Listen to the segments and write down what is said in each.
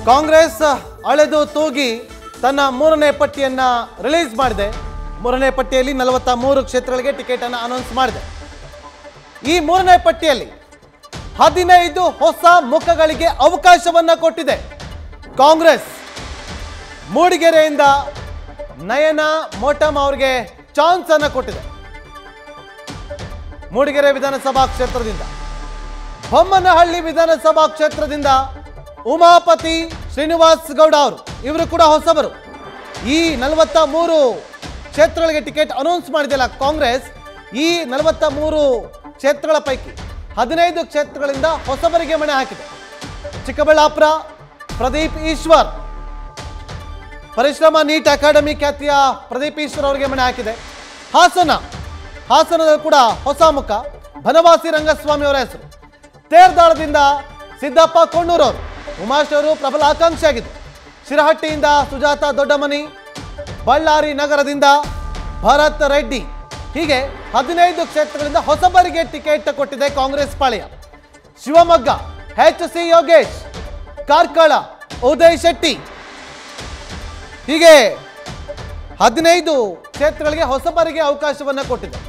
ಕಾಂಗ್ರೆಸ್ ಅಳೆದು ತೂಗಿ ತನ್ನ ಮೂರನೇ ಪಟ್ಟಿಯನ್ನ ರಿಲೀಸ್ ಮಾಡಿದೆ ಮೂರನೇ ಪಟ್ಟಿಯಲ್ಲಿ ನಲವತ್ತ ಮೂರು ಕ್ಷೇತ್ರಗಳಿಗೆ ಟಿಕೆಟ್ ಅನ್ನು ಅನೌನ್ಸ್ ಮಾಡಿದೆ ಈ ಮೂರನೇ ಪಟ್ಟಿಯಲ್ಲಿ ಹದಿನೈದು ಹೊಸ ಮುಖಗಳಿಗೆ ಅವಕಾಶವನ್ನ ಕೊಟ್ಟಿದೆ ಕಾಂಗ್ರೆಸ್ ಮೂಡಿಗೆರೆಯಿಂದ ನಯನ ಮೋಟಮ್ ಅವರಿಗೆ ಚಾನ್ಸ್ ಅನ್ನ ಕೊಟ್ಟಿದೆ ಮೂಡಿಗೆರೆ ವಿಧಾನಸಭಾ ಕ್ಷೇತ್ರದಿಂದ ಬೊಮ್ಮನಹಳ್ಳಿ ವಿಧಾನಸಭಾ ಕ್ಷೇತ್ರದಿಂದ ಉಮಾಪತಿ ಶ್ರೀನಿವಾಸ್ ಗೌಡ ಅವರು ಇವರು ಕೂಡ ಹೊಸಬರು ಈ ನಲವತ್ತ ಮೂರು ಕ್ಷೇತ್ರಗಳಿಗೆ ಟಿಕೆಟ್ ಅನೌನ್ಸ್ ಮಾಡಿದೆಯಲ್ಲ ಕಾಂಗ್ರೆಸ್ ಈ ನಲವತ್ತ ಮೂರು ಕ್ಷೇತ್ರಗಳ ಪೈಕಿ ಹದಿನೈದು ಕ್ಷೇತ್ರಗಳಿಂದ ಹೊಸಬರಿಗೆ ಮಣೆ ಹಾಕಿದೆ ಚಿಕ್ಕಬಳ್ಳಾಪುರ ಪ್ರದೀಪ್ ಈಶ್ವರ್ ಪರಿಶ್ರಮ ನೀಟ್ ಅಕಾಡೆಮಿ ಖ್ಯಾತಿಯ ಪ್ರದೀಪ್ ಈಶ್ವರ್ ಅವರಿಗೆ ಮಣೆ ಹಾಕಿದೆ ಹಾಸನ ಹಾಸನದಲ್ಲಿ ಕೂಡ ಹೊಸ ಮುಖ ಬನವಾಸಿ ರಂಗಸ್ವಾಮಿ ಅವರ ಹೆಸರು ತೇರ್ದಾಳದಿಂದ ಸಿದ್ದಪ್ಪ ಕೊಣ್ಣೂರವರು ಉಮಾಶ್ ಅವರು ಪ್ರಬಲ ಆಕಾಂಕ್ಷಿ ಆಗಿದ್ದು ಶಿರಹಟ್ಟಿಯಿಂದ ಸುಜಾತ ದೊಡ್ಡಮನಿ ಬಳ್ಳಾರಿ ನಗರದಿಂದ ಭರತ್ ರೆಡ್ಡಿ ಹೀಗೆ ಹದಿನೈದು ಕ್ಷೇತ್ರಗಳಿಂದ ಹೊಸಬರಿಗೆ ಟಿಕೆಟ್ ಕೊಟ್ಟಿದೆ ಕಾಂಗ್ರೆಸ್ ಪಾಳ್ಯ ಶಿವಮೊಗ್ಗ ಎಚ್ ಸಿ ಯೋಗೇಶ್ ಕಾರ್ಕಳ ಉದಯ್ ಶೆಟ್ಟಿ ಹೀಗೆ ಹದಿನೈದು ಕ್ಷೇತ್ರಗಳಿಗೆ ಹೊಸಬರಿಗೆ ಅವಕಾಶವನ್ನ ಕೊಟ್ಟಿದೆ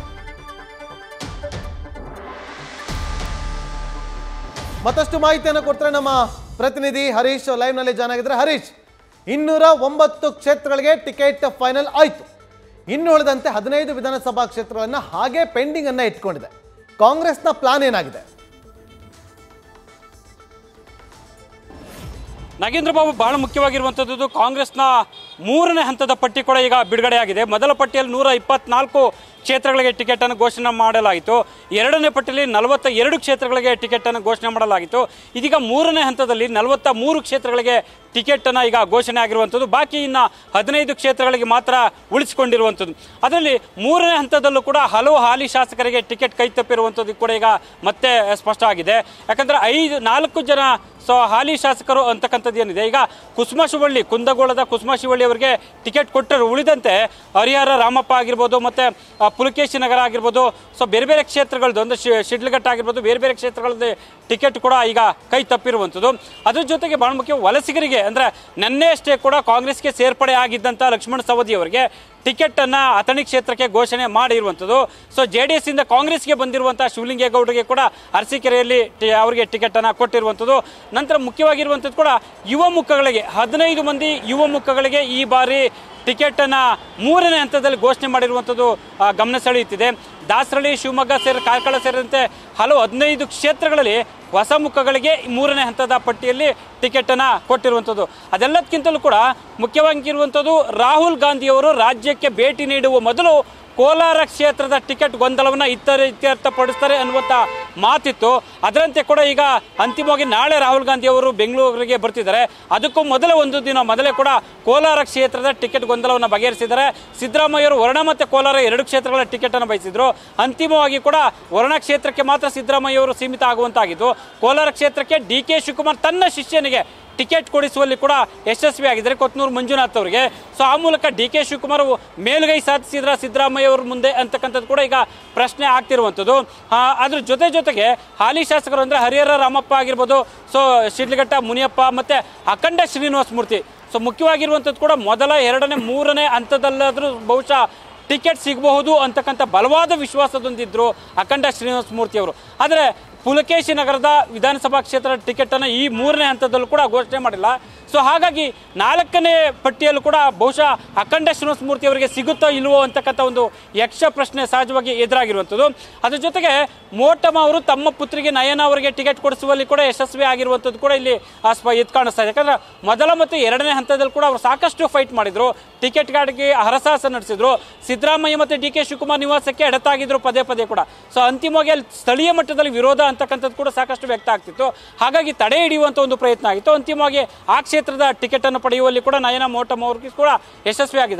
ಮತ್ತಷ್ಟು ಮಾಹಿತಿಯನ್ನು ಕೊಡ್ತಾರೆ ನಮ್ಮ ಪ್ರತಿನಿಧಿ ಹರೀಶ್ ಲೈವ್ ನಲ್ಲಿ ಜಾಯ್ನ್ ಆಗಿದ್ದಾರೆ ಹರೀಶ್ ಇನ್ನೂರ ಒಂಬತ್ತು ಕ್ಷೇತ್ರಗಳಿಗೆ ಟಿಕೆಟ್ ಫೈನಲ್ ಆಯ್ತು ಇನ್ನು ಉಳಿದಂತೆ ಹದಿನೈದು ವಿಧಾನಸಭಾ ಕ್ಷೇತ್ರಗಳನ್ನ ಹಾಗೆ ಪೆಂಡಿಂಗ್ ಅನ್ನ ಇಟ್ಕೊಂಡಿದೆ ಕಾಂಗ್ರೆಸ್ನ ಪ್ಲಾನ್ ಏನಾಗಿದೆ ನಾಗೇಂದ್ರ ಬಾಬು ಬಹಳ ಮುಖ್ಯವಾಗಿರುವಂಥದ್ದು ಕಾಂಗ್ರೆಸ್ನ ಮೂರನೇ ಹಂತದ ಪಟ್ಟಿ ಕೂಡ ಈಗ ಬಿಡುಗಡೆಯಾಗಿದೆ ಮೊದಲ ಪಟ್ಟಿಯಲ್ಲಿ ನೂರ ಇಪ್ಪತ್ನಾಲ್ಕು ಕ್ಷೇತ್ರಗಳಿಗೆ ಟಿಕೆಟನ್ನು ಘೋಷಣೆ ಮಾಡಲಾಯಿತು ಎರಡನೇ ಪಟ್ಟಿಯಲ್ಲಿ ನಲವತ್ತ ಎರಡು ಕ್ಷೇತ್ರಗಳಿಗೆ ಟಿಕೆಟನ್ನು ಘೋಷಣೆ ಮಾಡಲಾಗಿತ್ತು ಇದೀಗ ಮೂರನೇ ಹಂತದಲ್ಲಿ ನಲವತ್ತ ಮೂರು ಕ್ಷೇತ್ರಗಳಿಗೆ ಟಿಕೆಟನ್ನು ಈಗ ಘೋಷಣೆ ಆಗಿರುವಂಥದ್ದು ಬಾಕಿ ಇನ್ನು ಹದಿನೈದು ಕ್ಷೇತ್ರಗಳಿಗೆ ಮಾತ್ರ ಉಳಿಸಿಕೊಂಡಿರುವಂಥದ್ದು ಅದರಲ್ಲಿ ಮೂರನೇ ಹಂತದಲ್ಲೂ ಕೂಡ ಹಲವು ಹಾಲಿ ಶಾಸಕರಿಗೆ ಟಿಕೆಟ್ ಕೈ ತಪ್ಪಿರುವಂಥದ್ದು ಕೂಡ ಈಗ ಮತ್ತೆ ಸ್ಪಷ್ಟ ಆಗಿದೆ ಯಾಕಂದರೆ ಐದು ನಾಲ್ಕು ಜನ ಸೊ ಹಾಲಿ ಶಾಸಕರು ಅಂತಕ್ಕಂಥದ್ದು ಏನಿದೆ ಈಗ ಕುಸುಮ ಶಿವಳ್ಳಿ ಕುಂದಗೋಳದ ಕುಸುಮ ಶಿವಳ್ಳಿ ಅವರಿಗೆ ಟಿಕೆಟ್ ಕೊಟ್ಟರು ಉಳಿದಂತೆ ಹರಿಹರ ರಾಮಪ್ಪ ಆಗಿರ್ಬೋದು ಮತ್ತು ಪುಲಕೇಶಿ ನಗರ ಆಗಿರ್ಬೋದು ಸೊ ಬೇರೆ ಬೇರೆ ಕ್ಷೇತ್ರಗಳದ್ದು ಅಂದರೆ ಶಿ ಶಿಡ್ಲಘಟ್ಟ ಆಗಿರ್ಬೋದು ಬೇರೆ ಬೇರೆ ಕ್ಷೇತ್ರಗಳದ್ದು ಟಿಕೆಟ್ ಕೂಡ ಈಗ ಕೈ ತಪ್ಪಿರುವಂಥದ್ದು ಅದ್ರ ಜೊತೆಗೆ ಭಾಳ ಮುಖ್ಯ ವಲಸಿಗರಿಗೆ ಅಂದರೆ ನಿನ್ನೆ ಅಷ್ಟೇ ಕೂಡ ಕಾಂಗ್ರೆಸ್ಗೆ ಸೇರ್ಪಡೆ ಆಗಿದ್ದಂಥ ಲಕ್ಷ್ಮಣ ಸವದಿ ಅವರಿಗೆ ಟಿಕೆಟನ್ನು ಅಥಣಿ ಕ್ಷೇತ್ರಕ್ಕೆ ಘೋಷಣೆ ಮಾಡಿರುವಂಥದ್ದು ಸೊ ಜೆ ಡಿ ಎಸ್ಸಿಂದ ಕಾಂಗ್ರೆಸ್ಗೆ ಬಂದಿರುವಂಥ ಶಿವಲಿಂಗೇಗೌಡರಿಗೆ ಕೂಡ ಅರಸೀಕೆರೆಯಲ್ಲಿ ಟಿ ಅವರಿಗೆ ಟಿಕೆಟನ್ನು ಕೊಟ್ಟಿರುವಂಥದ್ದು ನಂತರ ಮುಖ್ಯವಾಗಿರುವಂಥದ್ದು ಕೂಡ ಯುವ ಮುಖಗಳಿಗೆ ಹದಿನೈದು ಮಂದಿ ಯುವ ಮುಖಗಳಿಗೆ ಈ ಬಾರಿ ಟಿಕೆಟನ್ನು ಮೂರನೇ ಹಂತದಲ್ಲಿ ಘೋಷಣೆ ಮಾಡಿರುವಂಥದ್ದು ಆ, ಗಮನ ಸೆಳೆಯುತ್ತಿದೆ ದಾಸರಳ್ಳಿ ಶಿವಮೊಗ್ಗ ಸೇರಿ ಕಾರ್ಕಳ ಸೇರಿದಂತೆ ಹಲವು ಹದಿನೈದು ಕ್ಷೇತ್ರಗಳಲ್ಲಿ ಹೊಸ ಮುಖಗಳಿಗೆ ಈ ಮೂರನೇ ಹಂತದ ಪಟ್ಟಿಯಲ್ಲಿ ಟಿಕೆಟನ್ನು ಕೊಟ್ಟಿರುವಂಥದ್ದು ಅದೆಲ್ಲದಕ್ಕಿಂತಲೂ ಕೂಡ ಮುಖ್ಯವಾಗಿರುವಂಥದ್ದು ರಾಹುಲ್ ಗಾಂಧಿಯವರು ರಾಜ್ಯಕ್ಕೆ ಭೇಟಿ ನೀಡುವ ಮೊದಲು ಕೋಲಾರ ಕ್ಷೇತ್ರದ ಟಿಕೆಟ್ ಗೊಂದಲವನ್ನು ಇತರ ಇತ್ಯರ್ಥಪಡಿಸ್ತಾರೆ ಅನ್ನುವಂಥ ಮಾತಿತ್ತು ಅದರಂತೆ ಕೂಡ ಈಗ ಅಂತಿಮವಾಗಿ ನಾಳೆ ರಾಹುಲ್ ಗಾಂಧಿ ಅವರು ಬೆಂಗಳೂರಿಗೆ ಬರ್ತಿದ್ದಾರೆ ಅದಕ್ಕೂ ಮೊದಲ ಒಂದು ದಿನ ಮೊದಲೇ ಕೂಡ ಕೋಲಾರ ಕ್ಷೇತ್ರದ ಟಿಕೆಟ್ ಗೊಂದಲವನ್ನು ಬಗೆಹರಿಸಿದ್ದಾರೆ ಸಿದ್ದರಾಮಯ್ಯವರು ವರ್ಣ ಮತ್ತು ಕೋಲಾರ ಎರಡು ಕ್ಷೇತ್ರಗಳ ಟಿಕೆಟನ್ನು ಬಯಸಿದ್ರು ಅಂತಿಮವಾಗಿ ಕೂಡ ವರ್ಣ ಕ್ಷೇತ್ರಕ್ಕೆ ಮಾತ್ರ ಸಿದ್ದರಾಮಯ್ಯವರು ಸೀಮಿತ ಆಗುವಂತಾಗಿದ್ದು ಕೋಲಾರ ಕ್ಷೇತ್ರಕ್ಕೆ ಡಿ ಕೆ ಶಿವಕುಮಾರ್ ತನ್ನ ಶಿಷ್ಯನಿಗೆ ಟಿಕೆಟ್ ಕೊಡಿಸುವಲ್ಲಿ ಕೂಡ ಯಶಸ್ವಿಯಾಗಿದ್ದಾರೆ ಕೊತ್ನೂರು ಮಂಜುನಾಥ್ ಅವರಿಗೆ ಸೊ ಆ ಮೂಲಕ ಡಿ ಕೆ ಶಿವಕುಮಾರ್ ಮೇಲುಗೈ ಸಾಧಿಸಿದ್ರ ಸಿದ್ದರಾಮಯ್ಯ ಅವ್ರ ಮುಂದೆ ಅಂತಕ್ಕಂಥದ್ದು ಕೂಡ ಈಗ ಪ್ರಶ್ನೆ ಆಗ್ತಿರುವಂಥದ್ದು ಆ, ಅದ್ರ ಜೊತೆ ಜೊತೆಗೆ ಹಾಲಿ ಶಾಸಕರು ಅಂದರೆ ಹರಿಹರ ರಾಮಪ್ಪ ಆಗಿರ್ಬೋದು ಸೊ ಶಿಡ್ಲಘಟ್ಟ ಮುನಿಯಪ್ಪ ಮತ್ತು ಅಖಂಡ ಶ್ರೀನಿವಾಸ ಮೂರ್ತಿ ಸೊ ಮುಖ್ಯವಾಗಿರುವಂಥದ್ದು ಕೂಡ ಮೊದಲ ಎರಡನೇ ಮೂರನೇ ಹಂತದಲ್ಲಾದರೂ ಬಹುಶಃ ಟಿಕೆಟ್ ಸಿಗಬಹುದು ಅಂತಕ್ಕಂಥ ಬಲವಾದ ವಿಶ್ವಾಸದೊಂದಿದ್ರು ಅಖಂಡ ಶ್ರೀನಿವಾಸ ಮೂರ್ತಿ ಅವರು ಆದರೆ ಪುಲಕೇಶಿ ನಗರದ ವಿಧಾನಸಭಾ ಕ್ಷೇತ್ರದ ಟಿಕೆಟನ್ನು ಈ ಮೂರನೇ ಹಂತದಲ್ಲೂ ಕೂಡ ಘೋಷಣೆ ಮಾಡಿಲ್ಲ ಸೊ ಹಾಗಾಗಿ ನಾಲ್ಕನೇ ಪಟ್ಟಿಯಲ್ಲೂ ಕೂಡ ಬಹುಶಃ ಅಖಂಡ ಶ್ರೀನಿವಾಸ ಮೂರ್ತಿ ಅವರಿಗೆ ಸಿಗುತ್ತೋ ಇಲ್ವೋ ಅಂತಕ್ಕಂಥ ಒಂದು ಯಕ್ಷ ಪ್ರಶ್ನೆ ಸಹಜವಾಗಿ ಎದುರಾಗಿರುವಂಥದ್ದು ಅದ್ರ ಜೊತೆಗೆ ಮೋಟಮ್ಮ ಅವರು ತಮ್ಮ ಪುತ್ರಿಗೆ ನಯನ ಅವರಿಗೆ ಟಿಕೆಟ್ ಕೊಡಿಸುವಲ್ಲಿ ಕೂಡ ಯಶಸ್ವಿ ಆಗಿರುವಂಥದ್ದು ಕೂಡ ಇಲ್ಲಿ ಆ ಸ್ಪ ಎದ್ದು ಕಾಣಿಸ್ತಾ ಇದೆ ಯಾಕಂದ್ರೆ ಮೊದಲ ಮತ್ತು ಎರಡನೇ ಹಂತದಲ್ಲಿ ಕೂಡ ಅವರು ಸಾಕಷ್ಟು ಫೈಟ್ ಮಾಡಿದ್ರು ಟಿಕೆಟ್ಗಾಗಿ ಹರಸಾಹಸ ನಡೆಸಿದ್ರು ಸಿದ್ದರಾಮಯ್ಯ ಮತ್ತು ಡಿ ಕೆ ಶಿವಕುಮಾರ್ ನಿವಾಸಕ್ಕೆ ಎಡತಾಗಿದ್ರು ಪದೇ ಪದೇ ಕೂಡ ಸೊ ಅಂತಿಮವಾಗಿ ಅಲ್ಲಿ ಸ್ಥಳೀಯ ಮಟ್ಟದಲ್ಲಿ ವಿರೋಧ ಅಂತಕ್ಕಂಥದ್ದು ಕೂಡ ಸಾಕಷ್ಟು ವ್ಯಕ್ತ ಆಗ್ತಿತ್ತು ಹಾಗಾಗಿ ತಡೆ ಹಿಡಿಯುವಂಥ ಒಂದು ಪ್ರಯತ್ನ ಆಗಿತ್ತು ಅಂತಿಮವಾಗಿ ಆ ಕ್ಷೇತ್ರದ ಟಿಕೆಟ್ ಅನ್ನು ಪಡೆಯುವಲ್ಲಿ ಕೂಡ ನಯನ ಮೋಟಮ್ ಅವ್ರಿಗೆ ಕೂಡ ಯಶಸ್ವಿ ಆಗಿದ್ದಾರೆ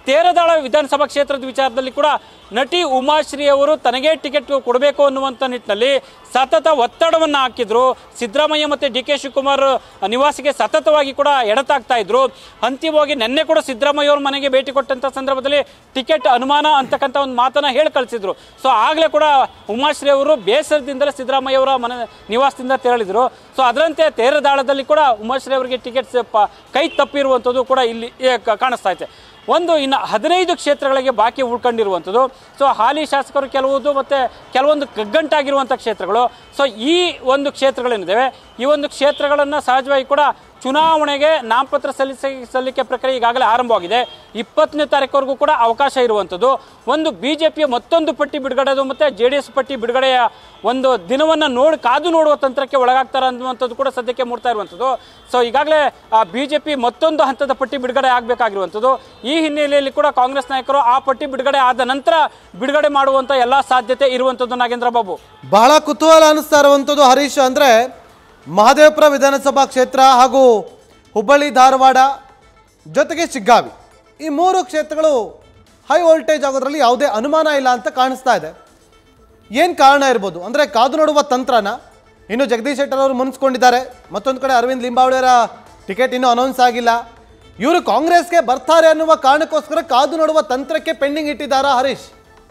ತೇರದಾಳ ವಿಧಾನಸಭಾ ಕ್ಷೇತ್ರದ ವಿಚಾರದಲ್ಲಿ ಕೂಡ ನಟಿ ಉಮಾಶ್ರೀ ಅವರು ತನಗೇ ಟಿಕೆಟ್ ಕೊಡಬೇಕು ಅನ್ನುವಂಥ ನಿಟ್ಟಿನಲ್ಲಿ ಸತತ ಒತ್ತಡವನ್ನು ಹಾಕಿದ್ರು ಸಿದ್ದರಾಮಯ್ಯ ಮತ್ತು ಡಿ ಕೆ ಶಿವಕುಮಾರ್ ನಿವಾಸಿಗೆ ಸತತವಾಗಿ ಕೂಡ ಎಡತಾಗ್ತಾ ಇದ್ರು ಅಂತಿಮವಾಗಿ ನಿನ್ನೆ ಕೂಡ ಸಿದ್ದರಾಮಯ್ಯ ಅವ್ರ ಮನೆಗೆ ಭೇಟಿ ಕೊಟ್ಟಂಥ ಸಂದರ್ಭದಲ್ಲಿ ಟಿಕೆಟ್ ಅನುಮಾನ ಅಂತಕ್ಕಂಥ ಒಂದು ಮಾತನ್ನ ಹೇಳಿ ಕಳಿಸಿದ್ರು ಸೊ ಆಗಲೇ ಕೂಡ ಉಮಾಶ್ರೀ ಅವರು ಬೇಸರದಿಂದಲೇ ಸಿದ್ದರಾಮಯ್ಯ ಅವರ ಮನೆ ನಿವಾಸದಿಂದ ತೆರಳಿದ್ರು ಸೊ ಅದರಂತೆ ತೇರದಾಳದಲ್ಲಿ ಕೂಡ ಉಮಾಶ್ರೀ ಅವರಿಗೆ ಟಿಕೆಟ್ ಕೈ ತಪ್ಪಿರುವಂಥದ್ದು ಕೂಡ ಇಲ್ಲಿ ಏ, ಕ- ಕಾಣಿಸ್ತಾ ಇದೆ ಒಂದು ಇನ್ನು ಹದಿನೈದು ಕ್ಷೇತ್ರಗಳಿಗೆ ಬಾಕಿ ಉಳ್ಕೊಂಡಿರುವಂಥದ್ದು ಸೊ ಹಾಲಿ ಶಾಸಕರು ಕೆಲವುದು ಮತ್ತು ಕೆಲವೊಂದು ಕಗ್ಗಂಟಾಗಿರುವಂಥ ಕ್ಷೇತ್ರಗಳು ಸೊ ಈ ಒಂದು ಕ್ಷೇತ್ರಗಳೇನಿದ್ದಾವೆ ಈ ಒಂದು ಕ್ಷೇತ್ರಗಳನ್ನು ಸಹಜವಾಗಿ ಕೂಡ ಚುನಾವಣೆಗೆ ನಾಮಪತ್ರ ಸಲ್ಲಿಸಿ ಸಲ್ಲಿಕೆ ಪ್ರಕ್ರಿಯೆ ಈಗಾಗಲೇ ಆರಂಭವಾಗಿದೆ ಇಪ್ಪತ್ತನೇ ತಾರೀಕುವರೆಗೂ ಕೂಡ ಅವಕಾಶ ಇರುವಂಥದ್ದು ಒಂದು ಬಿ ಜೆ ಪಿಯ ಮತ್ತೊಂದು ಪಟ್ಟಿ ಬಿಡುಗಡೆದು ಮತ್ತು ಜೆ ಡಿ ಎಸ್ ಪಟ್ಟಿ ಬಿಡುಗಡೆಯ ಒಂದು ದಿನವನ್ನು ನೋಡಿ ಕಾದು ನೋಡುವ ತಂತ್ರಕ್ಕೆ ಒಳಗಾಗ್ತಾರೆ ಅನ್ನುವಂಥದ್ದು ಕೂಡ ಸದ್ಯಕ್ಕೆ ಮೂಡ್ತಾ ಇರುವಂಥದ್ದು ಸೊ ಈಗಾಗಲೇ ಬಿ ಜೆ ಪಿ ಮತ್ತೊಂದು ಹಂತದ ಪಟ್ಟಿ ಬಿಡುಗಡೆ ಆಗಬೇಕಾಗಿರುವಂಥದ್ದು ಈ ಹಿನ್ನೆಲೆಯಲ್ಲಿ ಕೂಡ ಕಾಂಗ್ರೆಸ್ ನಾಯಕರು ಆ ಪಟ್ಟಿ ಬಿಡುಗಡೆ ಆದ ನಂತರ ಬಿಡುಗಡೆ ಮಾಡುವಂಥ ಎಲ್ಲ ಸಾಧ್ಯತೆ ಇರುವಂಥದ್ದು ನಾಗೇಂದ್ರ ಬಾಬು ಬಹಳ ಕುತೂಹಲ ಅನಿಸ್ತಾ ಇರುವಂಥದ್ದು ಹರೀಶ್ ಅಂದರೆ ಮಹದೇವಪುರ ವಿಧಾನಸಭಾ ಕ್ಷೇತ್ರ ಹಾಗೂ ಹುಬ್ಬಳ್ಳಿ ಧಾರವಾಡ ಜೊತೆಗೆ ಶಿಗ್ಗಾವಿ ಈ ಮೂರು ಕ್ಷೇತ್ರಗಳು ಹೈ ವೋಲ್ಟೇಜ್ ಆಗೋದ್ರಲ್ಲಿ ಯಾವುದೇ ಅನುಮಾನ ಇಲ್ಲ ಅಂತ ಕಾಣಿಸ್ತಾ ಇದೆ ಏನು ಕಾರಣ ಇರ್ಬೋದು ಅಂದರೆ ಕಾದು ನೋಡುವ ತಂತ್ರನ ಇನ್ನು ಜಗದೀಶ್ ಶೆಟ್ಟರ್ ಅವರು ಮುನ್ಸ್ಕೊಂಡಿದ್ದಾರೆ ಮತ್ತೊಂದು ಕಡೆ ಅರವಿಂದ್ ಲಿಂಬಾವಳಿಯವರ ಟಿಕೆಟ್ ಇನ್ನೂ ಅನೌನ್ಸ್ ಆಗಿಲ್ಲ ಇವರು ಕಾಂಗ್ರೆಸ್ಗೆ ಬರ್ತಾರೆ ಅನ್ನುವ ಕಾರಣಕ್ಕೋಸ್ಕರ ಕಾದು ನೋಡುವ ತಂತ್ರಕ್ಕೆ ಪೆಂಡಿಂಗ್ ಇಟ್ಟಿದ್ದಾರಾ ಹರೀಶ್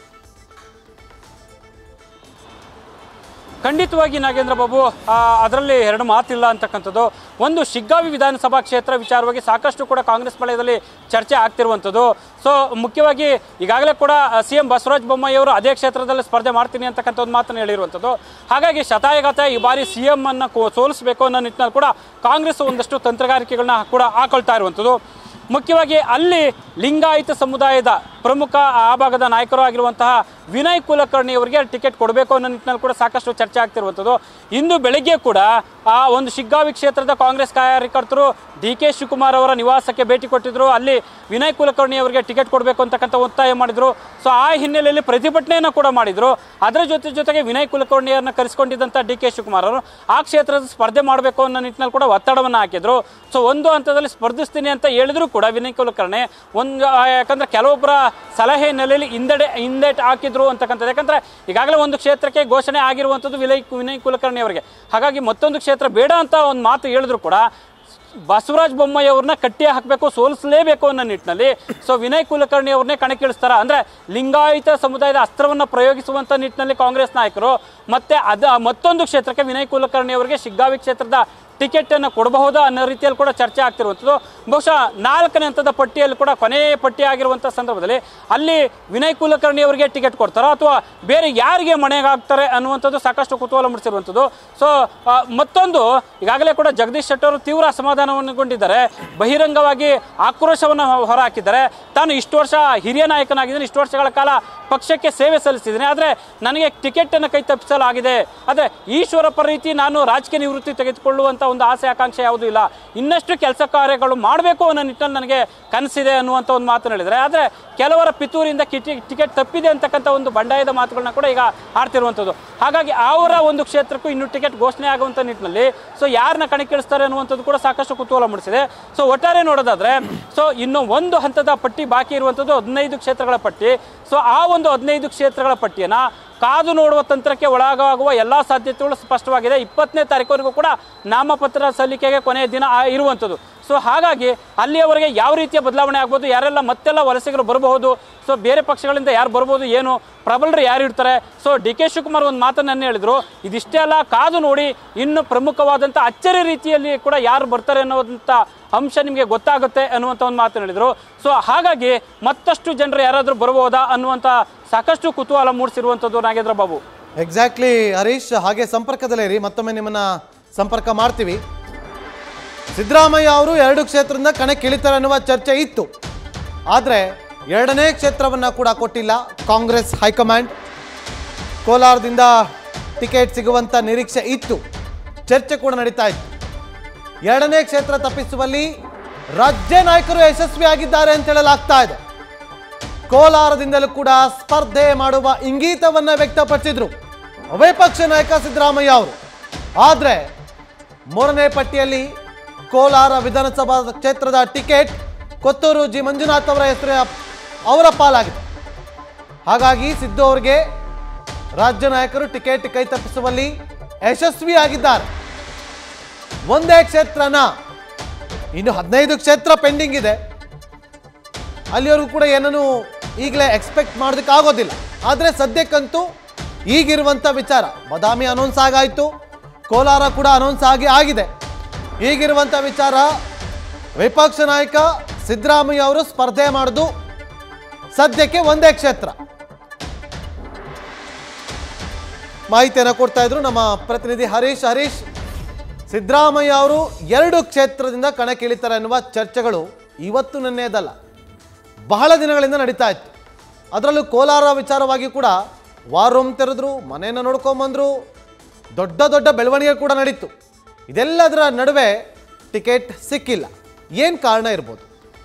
ಖಂಡಿತವಾಗಿ ನಾಗೇಂದ್ರ ಬಾಬು ಅದರಲ್ಲಿ ಎರಡು ಮಾತಿಲ್ಲ ಅಂತಕ್ಕಂಥದ್ದು ಒಂದು ಶಿಗ್ಗಾವಿ ವಿಧಾನಸಭಾ ಕ್ಷೇತ್ರ ವಿಚಾರವಾಗಿ ಸಾಕಷ್ಟು ಕೂಡ ಕಾಂಗ್ರೆಸ್ ವಲಯದಲ್ಲಿ ಚರ್ಚೆ ಆಗ್ತಿರುವಂಥದ್ದು ಸೊ ಮುಖ್ಯವಾಗಿ ಈಗಾಗಲೇ ಕೂಡ ಸಿ ಎಂ ಬಸವರಾಜ ಬೊಮ್ಮಾಯಿ ಅವರು ಅದೇ ಕ್ಷೇತ್ರದಲ್ಲಿ ಸ್ಪರ್ಧೆ ಮಾಡ್ತೀನಿ ಅಂತಕ್ಕಂಥ ಒಂದು ಮಾತನ್ನು ಹೇಳಿರುವಂಥದ್ದು ಹಾಗಾಗಿ ಶತಾಯಗತ ಈ ಬಾರಿ ಸಿ ಎಂ ಅನ್ನು ಕೋ- ಸೋಲಿಸಬೇಕು ಅನ್ನೋ ನಿಟ್ಟಿನಲ್ಲಿ ಕೂಡ ಕಾಂಗ್ರೆಸ್ ಒಂದಷ್ಟು ತಂತ್ರಗಾರಿಕೆಗಳನ್ನ ಕೂಡ ಹಾಕೊಳ್ತಾ ಇರುವಂಥದ್ದು ಮುಖ್ಯವಾಗಿ ಅಲ್ಲಿ ಲಿಂಗಾಯತ ಸಮುದಾಯದ ಪ್ರಮುಖ ಆ ಭಾಗದ ನಾಯಕರು ಆಗಿರುವಂತಹ ವಿನಯ್ ಕುಲಕರ್ಣಿ ಅವರಿಗೆ ಟಿಕೆಟ್ ಕೊಡಬೇಕು ಅನ್ನೋ ನಿಟ್ಟಿನಲ್ಲಿ ಕೂಡ ಸಾಕಷ್ಟು ಚರ್ಚೆ ಆಗ್ತಿರುವಂಥದ್ದು ಇಂದು ಬೆಳಗ್ಗೆ ಕೂಡ ಆ ಒಂದು ಶಿಗ್ಗಾವಿ ಕ್ಷೇತ್ರದ ಕಾಂಗ್ರೆಸ್ ಕಾರ್ಯಕರ್ತರು ಡಿ ಕೆ ಶಿವಕುಮಾರ್ ಅವರ ನಿವಾಸಕ್ಕೆ ಭೇಟಿ ಕೊಟ್ಟಿದ್ರು ಅಲ್ಲಿ ವಿನಯ್ ಕುಲಕರ್ಣಿ ಅವರಿಗೆ ಟಿಕೆಟ್ ಕೊಡಬೇಕು ಅಂತಕ್ಕಂಥ ಒತ್ತಾಯ ಮಾಡಿದ್ರು ಸೊ ಆ ಹಿನ್ನೆಲೆಯಲ್ಲಿ ಪ್ರತಿಭಟನೆಯನ್ನು ಕೂಡ ಮಾಡಿದ್ರು ಅದರ ಜೊತೆ ಜೊತೆಗೆ ವಿನಯ್ ಕುಲಕರ್ಣಿಯವರನ್ನ ಕರೆಸಿಕೊಂಡಿದ್ದಂಥ ಡಿ ಕೆ ಶಿವಕುಮಾರ್ ಅವರು ಆ ಕ್ಷೇತ್ರದ ಸ್ಪರ್ಧೆ ಮಾಡಬೇಕು ಅನ್ನೋ ನಿಟ್ಟಿನಲ್ಲಿ ಕೂಡ ಒತ್ತಡವನ್ನು ಹಾಕಿದ್ರು ಸೊ ಒಂದು ಹಂತದಲ್ಲಿ ಸ್ಪರ್ಧಿಸ್ತೀನಿ ಅಂತ ಹೇಳಿದ್ರು ಕೂಡ ವಿನಯ್ ಕುಲಕರ್ಣಿ ಒಂದು ಆ, ಯಾಕಂದ್ರೆ ಕೆಲವೊಬ್ಬರ ಸಲಹೆ ಹಿನ್ನೆಲೆಯಲ್ಲಿ ಹಿಂದೆಡೆ ಹಿಂದೇಟ್ ಹಾಕಿದ್ರು ಅಂತಕ್ಕಂಥದ್ದು ಯಾಕಂದ್ರೆ ಈಗಾಗಲೇ ಒಂದು ಕ್ಷೇತ್ರಕ್ಕೆ ಘೋಷಣೆ ಆಗಿರುವಂಥದ್ದು ವಿನಯ್ ವಿನಯ್ ಕುಲಕರ್ಣಿ ಅವರಿಗೆ ಹಾಗಾಗಿ ಮತ್ತೊಂದು ಕ್ಷೇತ್ರ ಬೇಡ ಅಂತ ಒಂದು ಮಾತು ಹೇಳಿದ್ರು ಕೂಡ ಬಸವರಾಜ ಬೊಮ್ಮಾಯಿ ಅವ್ರನ್ನ ಕಟ್ಟಿ ಹಾಕಬೇಕು ಸೋಲಿಸಲೇಬೇಕು ಅನ್ನೋ ನಿಟ್ಟಿನಲ್ಲಿ ಸೊ ವಿನಯ್ ಕುಲಕರ್ಣಿ ಅವ್ರನ್ನೇ ಕಣಕ್ಕಿಳಿಸ್ತಾರ ಅಂದ್ರೆ ಲಿಂಗಾಯತ ಸಮುದಾಯದ ಅಸ್ತ್ರವನ್ನು ಪ್ರಯೋಗಿಸುವಂತ ನಿಟ್ಟಿನಲ್ಲಿ ಕಾಂಗ್ರೆಸ್ ನಾಯಕರು ಮತ್ತೆ ಅದ ಮತ್ತೊಂದು ಕ್ಷೇತ್ರಕ್ಕೆ ವಿನಯ್ ಕುಲಕರ್ಣಿ ಅವರಿಗೆ ಶಿಗ್ಗಾವಿ ಕ್ಷೇತ್ರದ ಟಿಕೆಟ್ ಅನ್ನು ಕೊಡಬಹುದಾ ಅನ್ನೋ ರೀತಿಯಲ್ಲಿ ಕೂಡ ಚರ್ಚೆ ಆಗ್ತಿರುವಂಥದ್ದು ಬಹುಶಃ ನಾಲ್ಕನೇ ಹಂತದ ಪಟ್ಟಿಯಲ್ಲಿ ಕೂಡ ಕೊನೆಯ ಪಟ್ಟಿ ಆಗಿರುವಂಥ ಸಂದರ್ಭದಲ್ಲಿ ಅಲ್ಲಿ ವಿನಯ್ ಕುಲಕರ್ಣಿ ಅವರಿಗೆ ಟಿಕೆಟ್ ಕೊಡ್ತಾರೋ ಅಥವಾ ಬೇರೆ ಯಾರಿಗೆ ಮನೆಗಾಗ್ತಾರೆ ಅನ್ನುವಂಥದ್ದು ಸಾಕಷ್ಟು ಕುತೂಹಲ ಮೂಡಿಸಿರುವಂಥದ್ದು ಸೊ ಮತ್ತೊಂದು ಈಗಾಗಲೇ ಕೂಡ ಜಗದೀಶ್ ಶೆಟ್ಟರ್ ಅವರು ತೀವ್ರ ಅಸಮಾಧಾನವನ್ನುಗೊಂಡಿದ್ದಾರೆ ಬಹಿರಂಗವಾಗಿ ಆಕ್ರೋಶವನ್ನು ಹೊ- ಹೊರಹಾಕಿದ್ದಾರೆ ತಾನು ಇಷ್ಟು ವರ್ಷ ಹಿರಿಯ ನಾಯಕನಾಗಿದ್ದೀನಿ ಇಷ್ಟು ವರ್ಷಗಳ ಕಾಲ ಪಕ್ಷಕ್ಕೆ ಸೇವೆ ಸಲ್ಲಿಸಿದ್ದೀನಿ ಆದರೆ ನನಗೆ ಟಿಕೆಟನ್ನು ಕೈ ತಪ್ಪಿಸಲಾಗಿದೆ ಆದರೆ ಈಶ್ವರಪ್ಪ ರೀತಿ ನಾನು ರಾಜಕೀಯ ನಿವೃತ್ತಿ ತೆಗೆದುಕೊಳ್ಳುವಂಥ ಒಂದು ಆಸೆ ಆಕಾಂಕ್ಷೆ ಯಾವುದೂ ಇಲ್ಲ ಇನ್ನಷ್ಟು ಕೆಲಸ ಕಾರ್ಯಗಳು ಮಾಡಬೇಕು ಅನ್ನೋ ನಿಟ್ಟಿನಲ್ಲಿ ನನಗೆ ಕನಸಿದೆ ಅನ್ನುವಂಥ ಒಂದು ಮಾತನ್ನು ಹೇಳಿದರೆ ಆದರೆ ಕೆಲವರ ಪಿತೂರಿಂದ ಕಿಟಿ ಟಿಕೆಟ್ ತಪ್ಪಿದೆ ಅಂತಕ್ಕಂಥ ಒಂದು ಬಂಡಾಯದ ಮಾತುಗಳನ್ನ ಕೂಡ ಈಗ ಆಡ್ತಿರುವಂಥದ್ದು ಹಾಗಾಗಿ ಅವರ ಒಂದು ಕ್ಷೇತ್ರಕ್ಕೂ ಇನ್ನು ಟಿಕೆಟ್ ಘೋಷಣೆ ಆಗುವಂಥ ನಿಟ್ಟಿನಲ್ಲಿ ಸೊ ಯಾರನ್ನ ಕಣಕ್ಕಿಳಿಸ್ತಾರೆ ಅನ್ನುವಂಥದ್ದು ಕೂಡ ಸಾಕಷ್ಟು ಕುತೂಹಲ ಮೂಡಿಸಿದೆ ಸೊ ಒಟ್ಟಾರೆ ನೋಡೋದಾದ್ರೆ ಸೊ ಇನ್ನು ಒಂದು ಹಂತದ ಪಟ್ಟಿ ಬಾಕಿ ಇರುವಂಥದ್ದು ಹದಿನೈದು ಕ್ಷೇತ್ರಗಳ ಪಟ್ಟಿ ಸೊ ಆ ಒಂದು ಹದಿನೈದು ಕ್ಷೇತ್ರಗಳ ಪಟ್ಟಿಯನ್ನು ಕಾದು ನೋಡುವ ತಂತ್ರಕ್ಕೆ ಒಳಗಾಗುವ ಎಲ್ಲ ಸಾಧ್ಯತೆಗಳು ಸ್ಪಷ್ಟವಾಗಿದೆ ಇಪ್ಪತ್ತನೇ ತಾರೀಕುವರೆಗೂ ಕೂಡ ನಾಮಪತ್ರ ಸಲ್ಲಿಕೆಗೆ ಕೊನೆಯ ದಿನ ಆ- ಇರುವಂಥದ್ದು ಸೊ ಹಾಗಾಗಿ ಅಲ್ಲಿಯವರೆಗೆ ಯಾವ ರೀತಿಯ ಬದಲಾವಣೆ ಆಗ್ಬೋದು ಯಾರೆಲ್ಲ ಮತ್ತೆಲ್ಲ ವಲಸಿಗರು ಬರಬಹುದು ಸೊ ಬೇರೆ ಪಕ್ಷಗಳಿಂದ ಯಾರು ಬರ್ಬೋದು ಏನು ಪ್ರಬಲರು ಯಾರು ಇರ್ತಾರೆ ಸೊ ಡಿ ಕೆ ಶಿವಕುಮಾರ್ ಒಂದು ಮಾತನ್ನು ಹೇಳಿದ್ರು ಇದಿಷ್ಟೇ ಅಲ್ಲ ಕಾದು ನೋಡಿ ಇನ್ನು ಪ್ರಮುಖವಾದಂಥ ಅಚ್ಚರಿ ರೀತಿಯಲ್ಲಿ ಕೂಡ ಯಾರು ಬರ್ತಾರೆ ಅನ್ನೋದಂಥ ಅಂಶ ನಿಮಗೆ ಗೊತ್ತಾಗುತ್ತೆ ಅನ್ನುವಂಥ ಒಂದು ಮಾತನ್ನು ಹೇಳಿದರು ಸೊ ಹಾಗಾಗಿ ಮತ್ತಷ್ಟು ಜನರು ಯಾರಾದರೂ ಬರ್ಬೋದಾ ಅನ್ನುವಂಥ ಸಾಕಷ್ಟು ಕುತೂಹಲ ಮೂಡಿಸಿರುವಂಥದ್ದು ನಾಗೇಂದ್ರ ಬಾಬು ಎಕ್ಸಾಕ್ಟ್ಲಿ ಹರೀಶ್ ಹಾಗೆ ಸಂಪರ್ಕದಲ್ಲೇ ಇರಿ ಮತ್ತೊಮ್ಮೆ ನಿಮ್ಮನ್ನ ಸಂಪರ್ಕ ಮಾಡ್ತೀವಿ ಸಿದ್ದರಾಮಯ್ಯ ಅವರು ಎರಡು ಕ್ಷೇತ್ರದಿಂದ ಕಣಕ್ಕಿಳಿತಾರೆ ಅನ್ನುವ ಚರ್ಚೆ ಇತ್ತು ಆದರೆ ಎರಡನೇ ಕ್ಷೇತ್ರವನ್ನು ಕೂಡ ಕೊಟ್ಟಿಲ್ಲ ಕಾಂಗ್ರೆಸ್ ಹೈಕಮಾಂಡ್ ಕೋಲಾರದಿಂದ ಟಿಕೆಟ್ ಸಿಗುವಂಥ ನಿರೀಕ್ಷೆ ಇತ್ತು ಚರ್ಚೆ ಕೂಡ ನಡೀತಾ ಇತ್ತು ಎರಡನೇ ಕ್ಷೇತ್ರ ತಪ್ಪಿಸುವಲ್ಲಿ ರಾಜ್ಯ ನಾಯಕರು ಯಶಸ್ವಿಯಾಗಿದ್ದಾರೆ ಅಂತ ಹೇಳಲಾಗ್ತಾ ಇದೆ ಕೋಲಾರದಿಂದಲೂ ಕೂಡ ಸ್ಪರ್ಧೆ ಮಾಡುವ ಇಂಗಿತವನ್ನ ವ್ಯಕ್ತಪಡಿಸಿದ್ರು ಅವೇ ಪಕ್ಷ ನಾಯಕ ಸಿದ್ದರಾಮಯ್ಯ ಅವರು ಆದರೆ ಮೂರನೇ ಪಟ್ಟಿಯಲ್ಲಿ ಕೋಲಾರ ವಿಧಾನಸಭಾ ಕ್ಷೇತ್ರದ ಟಿಕೆಟ್ ಕೊತ್ತೂರು ಜಿ ಮಂಜುನಾಥ್ ಅವರ ಹೆಸರು ಅವರ ಪಾಲಾಗಿದೆ ಹಾಗಾಗಿ ಸಿದ್ದು ಅವರಿಗೆ ರಾಜ್ಯ ನಾಯಕರು ಟಿಕೆಟ್ ಕೈ ತಪ್ಪಿಸುವಲ್ಲಿ ಯಶಸ್ವಿಯಾಗಿದ್ದಾರೆ ಒಂದೇ ಕ್ಷೇತ್ರನ ಇನ್ನು ಹದಿನೈದು ಕ್ಷೇತ್ರ ಪೆಂಡಿಂಗ್ ಇದೆ ಅಲ್ಲಿವರೆಗೂ ಕೂಡ ಏನನ್ನು ಈಗಲೇ ಎಕ್ಸ್ಪೆಕ್ಟ್ ಮಾಡೋದಕ್ಕೆ ಆಗೋದಿಲ್ಲ ಆದರೆ ಸದ್ಯಕ್ಕಂತೂ ಈಗಿರುವಂಥ ವಿಚಾರ ಬದಾಮಿ ಅನೌನ್ಸ್ ಆಗಾಯಿತು ಕೋಲಾರ ಕೂಡ ಅನೌನ್ಸ್ ಆಗಿ ಆಗಿದೆ ಈಗಿರುವಂಥ ವಿಚಾರ ವಿಪಕ್ಷ ನಾಯಕ ಸಿದ್ದರಾಮಯ್ಯ ಅವರು ಸ್ಪರ್ಧೆ ಮಾಡೋದು ಸದ್ಯಕ್ಕೆ ಒಂದೇ ಕ್ಷೇತ್ರ ಮಾಹಿತಿಯನ್ನು ಕೊಡ್ತಾ ಇದ್ರು ನಮ್ಮ ಪ್ರತಿನಿಧಿ ಹರೀಶ್ ಹರೀಶ್ ಸಿದ್ದರಾಮಯ್ಯ ಅವರು ಎರಡು ಕ್ಷೇತ್ರದಿಂದ ಕಣಕ್ಕಿಳಿತಾರೆ ಎನ್ನುವ ಚರ್ಚೆಗಳು ಇವತ್ತು ನಿನ್ನೆದಲ್ಲ ಬಹಳ ದಿನಗಳಿಂದ ನಡೀತಾ ಇತ್ತು ಅದರಲ್ಲೂ ಕೋಲಾರ ವಿಚಾರವಾಗಿ ಕೂಡ ವಾರ್ ರೂಮ್ ತೆರೆದ್ರು ಮನೆಯನ್ನು ನೋಡ್ಕೊಂಬಂದ್ರು ದೊಡ್ಡ ದೊಡ್ಡ ಬೆಳವಣಿಗೆ ಕೂಡ ನಡೀತು ಇದೆಲ್ಲದರ ನಡುವೆ ಟಿಕೆಟ್ ಸಿಕ್ಕಿಲ್ಲ ಏನು ಕಾರಣ ಇರ್ಬೋದು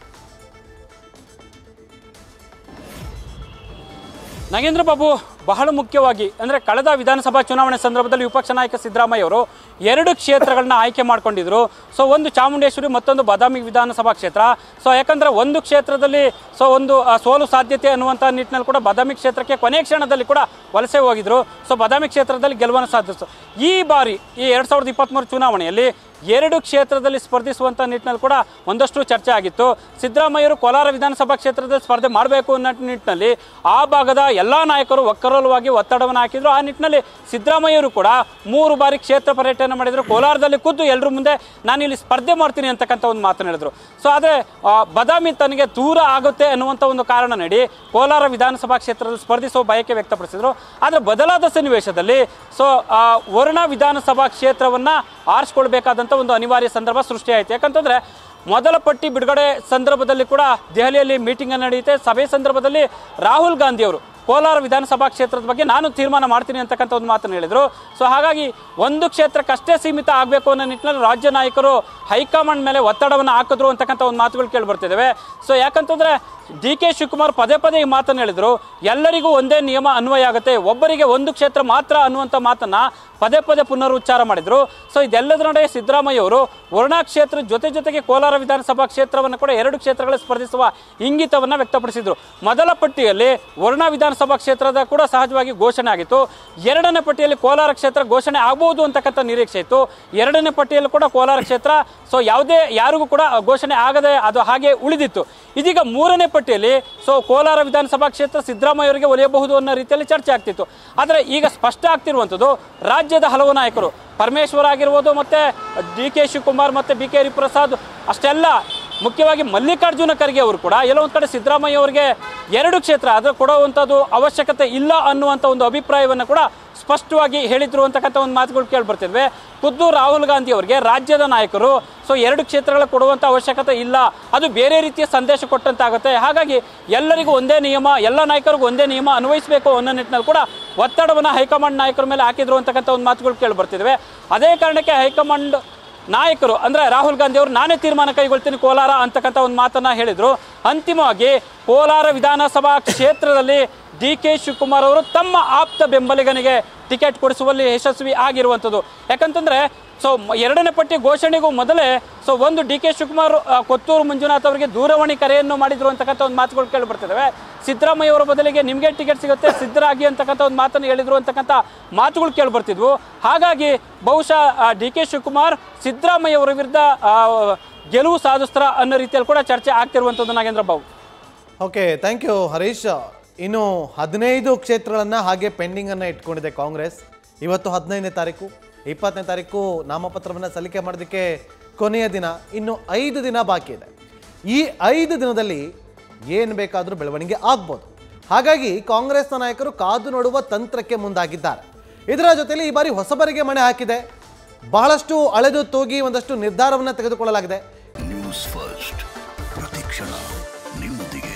ನಾಗೇಂದ್ರ ಬಾಬು ಬಹಳ ಮುಖ್ಯವಾಗಿ ಅಂದರೆ ಕಳೆದ ವಿಧಾನಸಭಾ ಚುನಾವಣೆ ಸಂದರ್ಭದಲ್ಲಿ ವಿಪಕ್ಷ ನಾಯಕ ಸಿದ್ದರಾಮಯ್ಯ ಅವರು ಎರಡು ಕ್ಷೇತ್ರಗಳನ್ನ ಆಯ್ಕೆ ಮಾಡ್ಕೊಂಡಿದ್ರು ಸೊ ಒಂದು ಚಾಮುಂಡೇಶ್ವರಿ ಮತ್ತೊಂದು ಬಾದಾಮಿ ವಿಧಾನಸಭಾ ಕ್ಷೇತ್ರ ಸೊ ಯಾಕಂದ್ರೆ ಒಂದು ಕ್ಷೇತ್ರದಲ್ಲಿ ಸೊ ಒಂದು ಆ, ಸೋಲು ಸಾಧ್ಯತೆ ಅನ್ನುವಂಥ ನಿಟ್ಟಿನಲ್ಲಿ ಕೂಡ ಬಾದಾಮಿ ಕ್ಷೇತ್ರಕ್ಕೆ ಕೊನೆ ಕ್ಷಣದಲ್ಲಿ ಕೂಡ ವಲಸೆ ಹೋಗಿದ್ರು ಸೊ ಬಾದಾಮಿ ಕ್ಷೇತ್ರದಲ್ಲಿ ಗೆಲುವನ್ನು ಸಾಧಿಸಿತು ಈ ಬಾರಿ ಈ ಎರಡು ಸಾವಿರದ ಇಪ್ಪತ್ತ್ಮೂರು ಚುನಾವಣೆಯಲ್ಲಿ ಎರಡು ಕ್ಷೇತ್ರದಲ್ಲಿ ಸ್ಪರ್ಧಿಸುವಂಥ ನಿಟ್ಟಿನಲ್ಲಿ ಕೂಡ ಒಂದಷ್ಟು ಚರ್ಚೆ ಆಗಿತ್ತು ಸಿದ್ದರಾಮಯ್ಯರು ಕೋಲಾರ ವಿಧಾನಸಭಾ ಕ್ಷೇತ್ರದಲ್ಲಿ ಸ್ಪರ್ಧೆ ಮಾಡಬೇಕು ಅನ್ನೋ ನಿಟ್ಟಿನಲ್ಲಿ ಆ ಭಾಗದ ಎಲ್ಲ ನಾಯಕರು ಒಕ್ಕರಲುವಾಗಿ ಒತ್ತಡವನ್ನು ಹಾಕಿದ್ರು ಆ ನಿಟ್ಟಿನಲ್ಲಿ ಸಿದ್ದರಾಮಯ್ಯರು ಕೂಡ ಮೂರು ಬಾರಿ ಕ್ಷೇತ್ರ ಪರ್ಯಟನೆ ಮಾಡಿದ್ರು ಕೋಲಾರದಲ್ಲಿ ಖುದ್ದು ಎಲ್ಲರ ಮುಂದೆ ನಾನು ಇಲ್ಲಿ ಸ್ಪರ್ಧೆ ಮಾಡ್ತೀನಿ ಅಂತಕ್ಕಂಥ ಒಂದು ಮಾತನ್ನು ಹೇಳಿದ್ರು ಸೊ ಆದರೆ ಆ, ಬದಾಮಿ ತನಗೆ ದೂರ ಆಗುತ್ತೆ ಅನ್ನುವಂಥ ಒಂದು ಕಾರಣ ನೀಡಿ ಕೋಲಾರ ವಿಧಾನಸಭಾ ಕ್ಷೇತ್ರದಲ್ಲಿ ಸ್ಪರ್ಧಿಸುವ ಬಯಕೆ ವ್ಯಕ್ತಪಡಿಸಿದ್ರು ಆದರೆ ಬದಲಾದ ಸನ್ನಿವೇಶದಲ್ಲಿ ಸೊ ಆ, ವರುಣ ವಿಧಾನಸಭಾ ಕ್ಷೇತ್ರವನ್ನು ಆರಿಸ್ಕೊಳ್ಬೇಕಾದಂಥ ಒಂದು ಅನಿವಾರ್ಯ ಸಂದರ್ಭ ಸೃಷ್ಟಿಯಾಯಿತು ಯಾಕಂತಂದರೆ ಮೊದಲ ಪಟ್ಟಿ ಬಿಡುಗಡೆ ಸಂದರ್ಭದಲ್ಲಿ ಕೂಡ ದೆಹಲಿಯಲ್ಲಿ ಮೀಟಿಂಗ್ ನಡೆಯುತ್ತೆ ಸಭೆ ಸಂದರ್ಭದಲ್ಲಿ ರಾಹುಲ್ ಗಾಂಧಿ ಅವರು ಕೋಲಾರ ವಿಧಾನಸಭಾ ಕ್ಷೇತ್ರದ ಬಗ್ಗೆ ನಾನು ತೀರ್ಮಾನ ಮಾಡ್ತೀನಿ ಅಂತಕ್ಕಂಥ ಒಂದು ಮಾತನ್ನು ಹೇಳಿದರು ಸೊ ಹಾಗಾಗಿ ಒಂದು ಕ್ಷೇತ್ರಕ್ಕಷ್ಟೇ ಸೀಮಿತ ಆಗಬೇಕು ಅನ್ನೋ ನಿಟ್ಟಿನಲ್ಲಿ ರಾಜ್ಯ ನಾಯಕರು ಹೈಕಮಾಂಡ್ ಮೇಲೆ ಒತ್ತಡವನ್ನು ಹಾಕಿದ್ರು ಅಂತಕ್ಕಂಥ ಒಂದು ಮಾತುಗಳು ಕೇಳಿ ಬರ್ತಿದ್ದಾವೆ ಸೊ ಯಾಕಂತಂದ್ರೆ ಡಿ ಕೆ ಶಿವಕುಮಾರ್ ಪದೇ ಪದೇ ಈ ಮಾತನ್ನು ಹೇಳಿದ್ರು ಎಲ್ಲರಿಗೂ ಒಂದೇ ನಿಯಮ ಅನ್ವಯ ಆಗುತ್ತೆ ಒಬ್ಬರಿಗೆ ಒಂದು ಕ್ಷೇತ್ರ ಮಾತ್ರ ಅನ್ನುವಂಥ ಮಾತನ್ನ ಪದೇ ಪದೇ ಪುನರುಚ್ಚಾರ ಮಾಡಿದ್ರು ಸೊ ಇದೆಲ್ಲದರ ನಡುವೆ ಸಿದ್ದರಾಮಯ್ಯ ಅವರು ವರುಣಾ ಕ್ಷೇತ್ರ ಜೊತೆ ಜೊತೆಗೆ ಕೋಲಾರ ವಿಧಾನಸಭಾ ಕ್ಷೇತ್ರವನ್ನು ಕೂಡ ಎರಡು ಕ್ಷೇತ್ರಗಳ ಸ್ಪರ್ಧಿಸುವ ಇಂಗಿತವನ್ನು ವ್ಯಕ್ತಪಡಿಸಿದ್ರು ಮೊದಲ ಪಟ್ಟಿಯಲ್ಲಿ ವರುಣಾ ವಿಧಾನಸಭಾ ಕ್ಷೇತ್ರದ ಕೂಡ ಸಹಜವಾಗಿ ಘೋಷಣೆ ಆಗಿತ್ತು ಎರಡನೇ ಪಟ್ಟಿಯಲ್ಲಿ ಕೋಲಾರ ಕ್ಷೇತ್ರ ಘೋಷಣೆ ಆಗಬಹುದು ಅಂತಕ್ಕಂಥ ನಿರೀಕ್ಷೆ ಇತ್ತು ಎರಡನೇ ಪಟ್ಟಿಯಲ್ಲಿ ಕೂಡ ಕೋಲಾರ ಕ್ಷೇತ್ರ ಸೊ ಯಾವುದೇ ಯಾರಿಗೂ ಕೂಡ ಘೋಷಣೆ ಆಗದೆ ಅದು ಹಾಗೆ ಉಳಿದಿತ್ತು ಇದೀಗ ಮೂರನೇ ಪಟ್ಟಿಯಲ್ಲಿ ಸೊ ಕೋಲಾರ ವಿಧಾನಸಭಾ ಕ್ಷೇತ್ರ ಸಿದ್ದರಾಮಯ್ಯ ಅವರಿಗೆ ಒಲಿಯಬಹುದು ಅನ್ನೋ ರೀತಿಯಲ್ಲಿ ಚರ್ಚೆ ಆಗ್ತಿತ್ತು ಆದರೆ ಈಗ ಸ್ಪಷ್ಟ ಆಗ್ತಿರುವಂಥದ್ದು ರಾಜ್ಯದ ಹಲವು ನಾಯಕರು ಪರಮೇಶ್ವರ್ ಆಗಿರ್ಬೋದು ಮತ್ತು ಡಿ ಕೆ ಶಿವಕುಮಾರ್ ಮತ್ತು ಬಿ ಕೆ ಹರಿಪ್ರಸಾದ್ ಅಷ್ಟೆಲ್ಲ ಮುಖ್ಯವಾಗಿ ಮಲ್ಲಿಕಾರ್ಜುನ ಖರ್ಗೆ ಅವರು ಕೂಡ ಎಲ್ಲೋ ಒಂದು ಕಡೆ ಸಿದ್ದರಾಮಯ್ಯ ಅವರಿಗೆ ಎರಡು ಕ್ಷೇತ್ರ ಅದು ಕೊಡುವಂಥದ್ದು ಅವಶ್ಯಕತೆ ಇಲ್ಲ ಅನ್ನುವಂಥ ಒಂದು ಅಭಿಪ್ರಾಯವನ್ನು ಕೂಡ ಸ್ಪಷ್ಟವಾಗಿ ಹೇಳಿದ್ರು ಅಂತಕ್ಕಂಥ ಒಂದು ಮಾತುಗಳು ಕೇಳಿ ಬರ್ತಿದ್ವಿ ಖುದ್ದು ರಾಹುಲ್ ಗಾಂಧಿ ಅವರಿಗೆ ರಾಜ್ಯದ ನಾಯಕರು ಸೊ ಎರಡು ಕ್ಷೇತ್ರಗಳ ಕೊಡುವಂಥ ಅವಶ್ಯಕತೆ ಇಲ್ಲ ಅದು ಬೇರೆ ರೀತಿಯ ಸಂದೇಶ ಕೊಟ್ಟಂತಾಗುತ್ತೆ ಹಾಗಾಗಿ ಎಲ್ಲರಿಗೂ ಒಂದೇ ನಿಯಮ ಎಲ್ಲ ನಾಯಕರಿಗೂ ಒಂದೇ ನಿಯಮ ಅನ್ವಯಿಸಬೇಕು ಅನ್ನೋ ನಿಟ್ಟಿನಲ್ಲಿ ಕೂಡ ಒತ್ತಡವನ್ನು ಹೈಕಮಾಂಡ್ ನಾಯಕರ ಮೇಲೆ ಹಾಕಿದ್ರು ಅಂತಕ್ಕಂಥ ಒಂದು ಮಾತುಗಳು ಕೇಳಿ ಬರ್ತಿದ್ವಿ ಅದೇ ಕಾರಣಕ್ಕೆ ಹೈಕಮಾಂಡ್ ನಾಯಕರು ಅಂದರೆ ರಾಹುಲ್ ಗಾಂಧಿ ಅವರು ನಾನೇ ತೀರ್ಮಾನ ಕೈಗೊಳ್ತೀನಿ ಕೋಲಾರ ಅಂತಕ್ಕಂಥ ಒಂದು ಮಾತನ್ನ ಹೇಳಿದರು ಅಂತಿಮವಾಗಿ ಕೋಲಾರ ವಿಧಾನಸಭಾ ಕ್ಷೇತ್ರದಲ್ಲಿ ಡಿ ಕೆ ಶಿವಕುಮಾರ್ ಅವರು ತಮ್ಮ ಆಪ್ತ ಬೆಂಬಲಿಗನಿಗೆ ಟಿಕೆಟ್ ಕೊಡಿಸುವಲ್ಲಿ ಯಶಸ್ವಿ ಆಗಿರುವಂಥದ್ದು ಯಾಕಂತಂದರೆ ಸೊ ಮ- ಎರಡನೇ ಪಟ್ಟಿ ಘೋಷಣೆಗೂ ಮೊದಲೇ ಸೊ ಒಂದು ಡಿ ಕೆ ಶಿವಕುಮಾರ್ ಆ, ಕೊತ್ತೂರು ಮಂಜುನಾಥ್ ಅವರಿಗೆ ದೂರವಾಣಿ ಕರೆಯನ್ನು ಮಾಡಿದ್ರು ಅಂತಕ್ಕಂಥ ಒಂದು ಮಾತುಗಳು ಕೇಳಿ ಬರ್ತಿದ್ದಾವೆ ಸಿದ್ದರಾಮಯ್ಯ ಅವರ ಬದಲಿಗೆ ನಿಮಗೆ ಟಿಕೆಟ್ ಸಿಗುತ್ತೆ ಸಿದ್ದರಾಗಿ ಅಂತಕ್ಕಂಥ ಒಂದು ಮಾತನ್ನು ಹೇಳಿದ್ರು ಅಂತಕ್ಕಂಥ ಮಾತುಗಳು ಕೇಳಿ ಬರ್ತಿದ್ವು ಹಾಗಾಗಿ ಬಹುಶಃ ಡಿ ಕೆ ಶಿವಕುಮಾರ್ ಸಿದ್ದರಾಮಯ್ಯ ಅವರ ವಿರುದ್ಧ ಆ, ಗೆಲುವು ಸಾಧಿಸ್ತಾರ ಅನ್ನೋ ರೀತಿಯಲ್ಲಿ ಕೂಡ ಚರ್ಚೆ ಆಗ್ತಿರುವಂಥದ್ದು Nagendra Babu okay thank you Harish ಇನ್ನು ಹದಿನೈದು ಕ್ಷೇತ್ರಗಳನ್ನು ಹಾಗೆ ಪೆಂಡಿಂಗನ್ನು ಇಟ್ಕೊಂಡಿದೆ ಕಾಂಗ್ರೆಸ್ ಇವತ್ತು ಹದಿನೈದನೇ ತಾರೀಕು ಇಪ್ಪತ್ತನೇ ತಾರೀಕು ನಾಮಪತ್ರವನ್ನು ಸಲ್ಲಿಕೆ ಮಾಡೋದಕ್ಕೆ ಕೊನೆಯ ದಿನ ಇನ್ನು ಐದು ದಿನ ಬಾಕಿ ಇದೆ ಈ ಐದು ದಿನದಲ್ಲಿ ಏನು ಬೇಕಾದರೂ ಬೆಳವಣಿಗೆ ಆಗ್ಬೋದು ಹಾಗಾಗಿ ಕಾಂಗ್ರೆಸ್ನ ನಾಯಕರು ಕಾದು ನೋಡುವ ತಂತ್ರಕ್ಕೆ ಮುಂದಾಗಿದ್ದಾರೆ ಇದರ ಜೊತೆಲಿ ಈ ಬಾರಿ ಹೊಸಬರಿಗೆ ಮಣೆ ಹಾಕಿದೆ ಬಹಳಷ್ಟು ಅಳೆದು ತೂಗಿ ಒಂದಷ್ಟು ನಿರ್ಧಾರವನ್ನು ತೆಗೆದುಕೊಳ್ಳಲಾಗಿದೆ ನ್ಯೂಸ್ ಫಸ್ಟ್ ಪ್ರತಿಕ್ಷಣ ನಿಮ್ಮೊಂದಿಗೆ